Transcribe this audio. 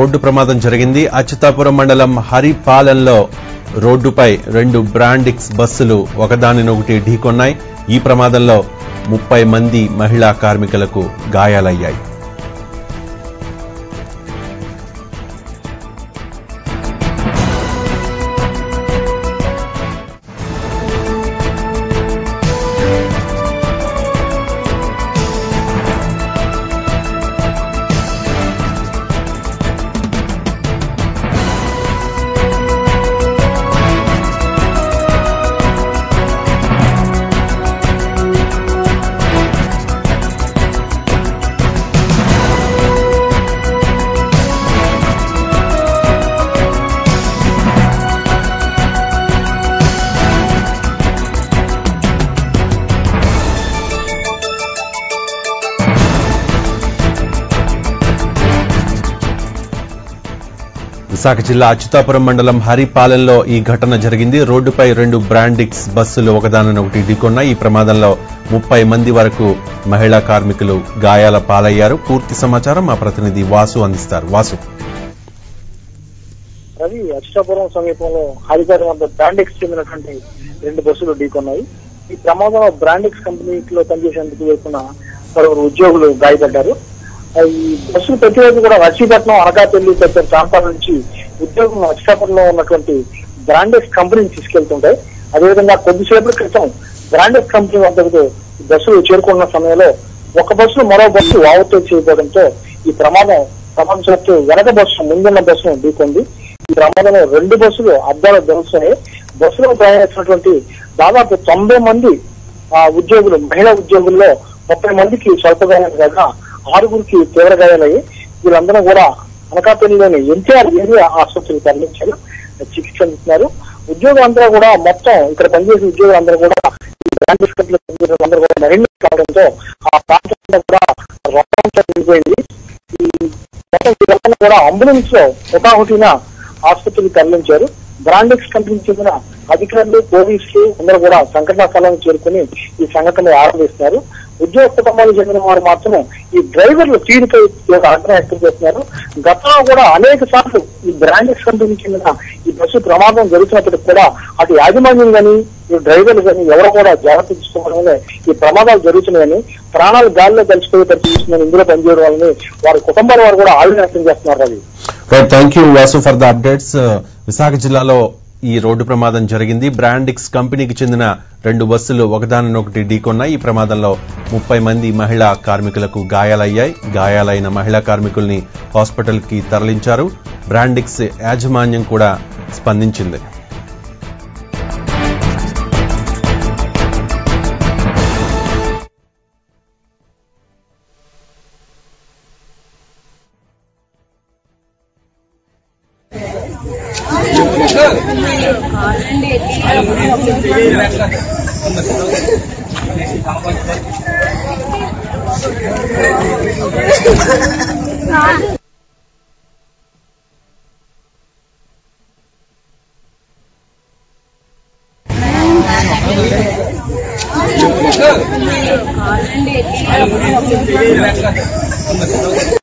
road ప్రమాదం జరిగింది అచ్యుతాపురం మండలం హరిపాలెంలో రోడ్డుపై రెండు బ్రాండిక్స్ బస్సులు ఒకదానినొకటి ఢీకొన్నాయి ఈ ప్రమాదంలో ముప్పై మంది మహిళా కార్మికులకు గాయాలయ్యాయి విశాఖ జిల్లా అచ్యుతాపురం మండలం హరిపాలెంలో ఈ ఘటన జరిగింది రోడ్డుపై రెండు బ్రాండిక్స్ బస్సులు ఒకదానినొకటి ఢీకొన్నాయి ఈ ప్రమాదంలో ముప్పై మంది వరకు మహిళా కార్మికులు గాయాల పాలయ్యారు పూర్తి సమాచారం మా ప్రతినిధి వాసు అందిస్తారు వాసు రవి అచ్యుతాపురం సమీపంలో హరిగారి వద్ద బ్రాండెక్స్ చెందినటువంటి రెండు బస్సులు ఢీకొన్నాయి ఈ ప్రమాదంలో బ్రాండెక్స్ కంపెనీలో పనిచేసేందుకు వెళ్తున్న పలువురు ఉద్యోగులు గాయపడ్డారు ఆ, ఈ బస్సులు ప్రతిరోజు కూడా నర్సీపట్నం అనకాపల్లి తదితర ప్రాంతాల నుంచి ఉద్యోగులు అచ్యుతాపురంలో ఉన్నటువంటి బ్రాండెక్స్ కంపెనీని తీసుకెళ్తుంటాయి అదేవిధంగా కొద్దిసేపటి క్రితం బ్రాండెక్స్ కంపెనీ వద్దకు ఈ బస్సులు చేరుకున్న సమయంలో ఒక బస్సు మరో బస్సు ఓవర్టేక్ చేయడంతో ఈ ప్రమాదం ప్రపంచంతో వెనక బస్సు ముందున్న బస్సును ఢీకొంది ఈ ప్రమాదంలో రెండు బస్సులు అద్దాలు ధ్వంసమై బస్సులో ప్రయాణించినటువంటి దాదాపు తొంభై మంది ఆ ఉద్యోగులు మహిళా ఉద్యోగుల్లో ముప్పై మందికి స్వల్ప గాయాలు కాగా ఆరుగురికి తీవ్ర గాయాలయ్యి వీళ్ళందరూ కూడా అనకాపల్లిలోని ఎన్టీఆర్ ఏరియా ఆసుపత్రికి తరలించారు చికిత్స అందిస్తున్నారు ఉద్యోగులందరూ కూడా మొత్తం ఇక్కడ పనిచేసే ఉద్యోగులందరూ కూడా ఈ బ్రాండ్ కంపెనీలో పనిచేసే అందరూ కూడా మరిన్ని కావడంతో ఆ ప్రాంతంలో కూడా రక్తంతో నిండిపోయింది ఈ మొత్తం వీళ్ళందరూ కూడా అంబులెన్స్ లో హుటాహుటిన ఆసుపత్రికి తరలించారు బ్రాండెక్స్ కంపెనీకి చెందిన అధికారులు పోలీసులు అందరూ కూడా సంఘటనా స్థలానికి చేరుకుని ఈ సంఘటన ఆరంభిస్తున్నారు ఉద్యోగ కుటుంబాలకు చెందిన వారు మాత్రం ఈ డ్రైవర్లు తీరుపై తీవ్ర ఆగ్రహం వ్యక్తం చేస్తున్నారు గతంలో కూడా అనేక సార్లు ఈ బ్రాండెక్స్ కంపెనీకి చెందిన ఈ బస్సు ప్రమాదం జరుగుతున్నప్పటికీ కూడా అటు యాజమాన్యం కానీ ఈ డ్రైవర్లు కానీ ఎవరు కూడా జాగ్రత్త తీసుకోవడం వల్లే ఈ ప్రమాదాలు జరుగుతున్నాయని ప్రాణాలు గాలిలో కలిసిపోయే పరిస్థితి ఇందులో పనిచేయడం వల్లని వారి కుటుంబాల వారు కూడా ఆవేదన వ్యక్తం చేస్తున్నారు Ravi right thank you Vasu for the updates Visakha జిల్లాలో ఈ రోడ్డు ప్రమాదం జరిగింది బ్రాండిక్స్ కంపెనీకి చెందిన రెండు బస్సులు ఒకదానినొకటి ఢీకొన్నాయి ఈ ప్రమాదంలో ముప్పై మంది మహిళా కార్మికులకు గాయాలయ్యాయి గాయాలైన మహిళా కార్మికుల్ని హాస్పిటల్కి తరలించారు బ్రాండిక్స్ యాజమాన్యం కూడా స్పందించింది కాదండి